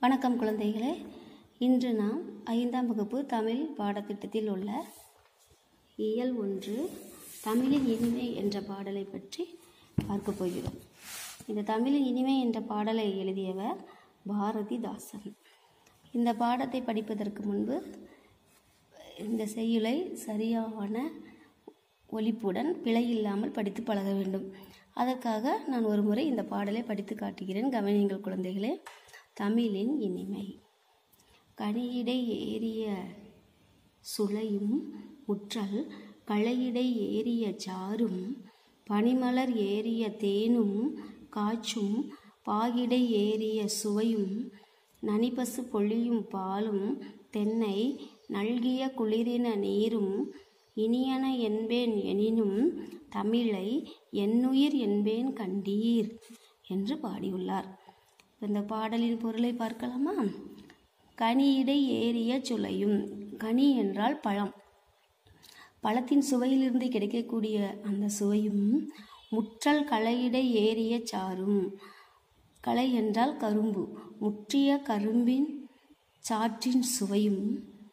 வணக்கம் குழந்தைகளே இன்று நாம் ஐந்தாம் வகுப்பு தமிழ் பாடத்திட்டத்தில் உள்ள இயல் ஒன்று தமிழின் இனிமை என்ற பாடலை பற்றி பார்க்க போகிறோம் இந்த தமிழின் இனிமை என்ற பாடலை எழுதியவர் பாரதிதாசன் இந்த பாடத்தை படிப்பதற்கு முன்பு இந்த செய்யுளை சரியான ஒலிப்புடன் பிழை இல்லாமல் படித்து பழக வேண்டும் அதற்காக நான் ஒரு முறை இந்த பாடலை படித்து காட்டுகிறேன் கவனியுங்கள் குழந்தைகளே தமிழின் இனிமை கனியிடை ஏறிய சுளையும் முற்றல் களையிடை ஏறிய சாரும் பனிமலர் ஏறிய தேனும் காய்ச்சும் பாகிடை ஏறிய சுவையும் நனிபசு பொழியும் பாலும் தென்னை நல்கிய குளிரின நீரும் இனியன என்பேன் எனினும் தமிழை என்னுயிர் என்பேன் கண்டீர் என்று பாடியுள்ளார் இந்த பாடலின் பொருளை பார்க்கலாமா கனியிடை ஏறிய சுளையும் கனி என்றால் பழம் பழத்தின் சுவையிலிருந்து கிடைக்கக்கூடிய அந்த சுவையும் முற்றல் களையிடை ஏறிய சாரும் களை என்றால் கரும்பு முற்றிய கரும்பின் சாற்றின் சுவையும்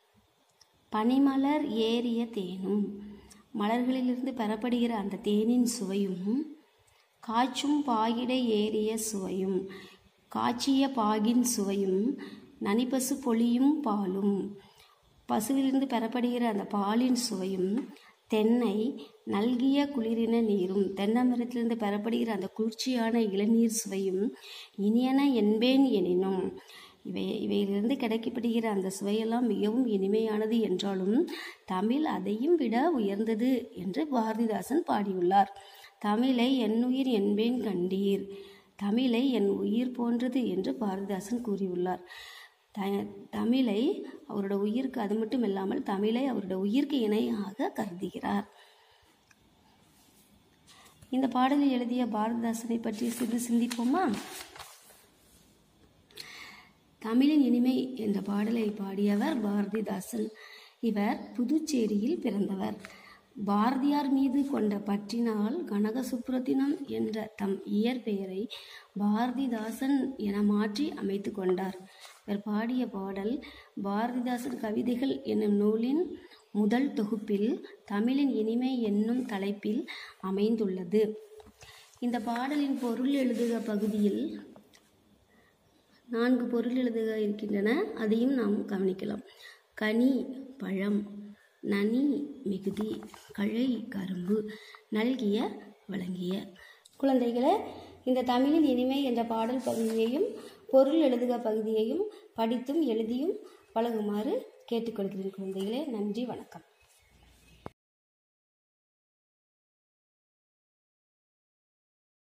பனிமலர் ஏறிய தேனும் மலர்களிலிருந்து பெறப்படுகிற அந்த தேனின் சுவையும் காய்ச்சும் பாகிடை ஏறிய சுவையும் காய்ச்சிய பாகின் சுவையும் நனிப்பசு பொழியும் பாலும் பசுவிலிருந்து பெறப்படுகிற அந்த பாலின் சுவையும் தென்னை நல்கிய குளிரின நீரும் தென்னை மரத்திலிருந்து பெறப்படுகிற அந்த குளிர்ச்சியான இளநீர் சுவையும் இனியன என்பேன் எனினும் இவை இவையிலிருந்து கிடைக்கப்படுகிற அந்த சுவையெல்லாம் மிகவும் இனிமையானது என்றாலும் தமிழ் அதையும் விட உயர்ந்தது என்று பாரதிதாசன் பாடியுள்ளார் தமிழை என்னுயிர் என்பேன் கண்டீர் தமிழை என் உயிர் போன்றது என்று பாரதிதாசன் கூறியுள்ளார் த தமிழை அவரோட உயிருக்கு அது மட்டும் இல்லாமல் தமிழை அவருடைய உயிருக்கு இணையாக கருதுகிறார் இந்த பாடலை எழுதிய பாரதிதாசனை பற்றி சிறிது சிந்திப்போமா தமிழின் இனிமை என்ற பாடலை பாடியவர் பாரதிதாசன் இவர் புதுச்சேரியில் பிறந்தவர் பாரதியார் மீது கொண்ட பற்றினால் கனக சுப்ரத்தினம் என்ற தம் இயற்பெயரை பாரதிதாசன் என மாற்றி அமைத்து கொண்டார் இவர் பாடிய பாடல் பாரதிதாசன் கவிதைகள் என்னும் நூலின் முதல் தொகுப்பில் தமிழின் இனிமை என்னும் தலைப்பில் அமைந்துள்ளது இந்த பாடலின் பொருள் எழுதுக பகுதியில் நான்கு பொருள் எழுதுக இருக்கின்றன அதையும் நாம் கவனிக்கலாம் கனி பழம் நனி மிகுதி கழை கரும்பு நல்கிய வழங்கிய குழந்தைகளே இந்த தமிழின் இனிமை என்ற பாடல் பகுதியையும் பொருள் எழுதுக பகுதியையும் படித்தும் எழுதியும் பழகுமாறு கேட்டுக்கொள்கிறேன் குழந்தைகளே நன்றி வணக்கம்